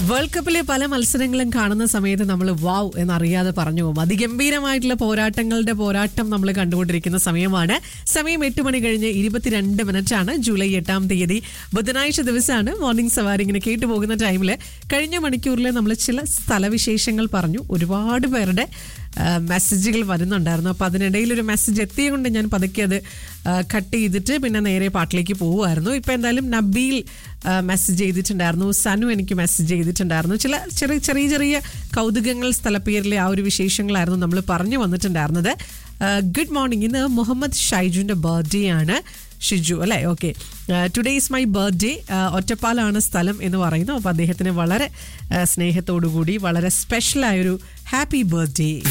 world കപ്പിലെ പല മത്സരങ്ങളും കാണുന്ന സമയത്ത് നമ്മൾ വാവ് എന്നറിയാതെ പറഞ്ഞു പോകും അതിഗംഭീരമായിട്ടുള്ള പോരാട്ടങ്ങളുടെ പോരാട്ടം നമ്മൾ കണ്ടുകൊണ്ടിരിക്കുന്ന സമയമാണ് സമയം എട്ട് മണി കഴിഞ്ഞ് ഇരുപത്തിരണ്ട് മിനിറ്റ് ആണ് ജൂലൈ എട്ടാം തീയതി ബുധനാഴ്ച ദിവസമാണ് മോർണിംഗ് സവാരി ഇങ്ങനെ കേട്ടു പോകുന്ന ടൈമിൽ കഴിഞ്ഞ മണിക്കൂറിൽ നമ്മൾ ചില സ്ഥലവിശേഷങ്ങൾ പറഞ്ഞു ഒരുപാട് പേരുടെ ആ, മെസ്സേജുകൾ വരുന്നുണ്ടായിരുന്നു അപ്പോൾ അതിനിടയിൽ ഒരു മെസ്സേജ് എത്തിയതുകൊണ്ട് ഞാൻ പതുക്കെ അത് കട്ട് ചെയ്തിട്ട് പിന്നെ നേരെ പാട്ടിലേക്ക് പോവുമായിരുന്നു ഇപ്പോൾ എന്തായാലും നബീൽ ആ, മെസ്സേജ് ചെയ്തിട്ടുണ്ടായിരുന്നു സനു എനിക്ക് മെസ്സേജ് ചെയ്തിട്ടുണ്ടായിരുന്നു ചില ചെറിയ ചെറിയ ചെറിയ കൗതുകങ്ങൾ സ്ഥലപ്പേരിലെ ആ ഒരു വിശേഷങ്ങളായിരുന്നു നമ്മൾ പറഞ്ഞു വന്നിട്ടുണ്ടായിരുന്നത് ഗുഡ് മോർണിംഗ് ഇന്ന് മുഹമ്മദ് ഷൈജുവിൻ്റെ ബർത്ത്ഡേ ആണ് ഷിജു അല്ലേ okay today is my birthday ഒറ്റപ്പാലാണ് സ്ഥലം എന്ന് പറയുന്നു അപ്പോൾ അദ്ദേഹത്തിന് വളരെ ആ, സ്നേഹത്തോടു കൂടി വളരെ സ്പെഷ്യലായൊരു ഹാപ്പി ബർത്ത്ഡേ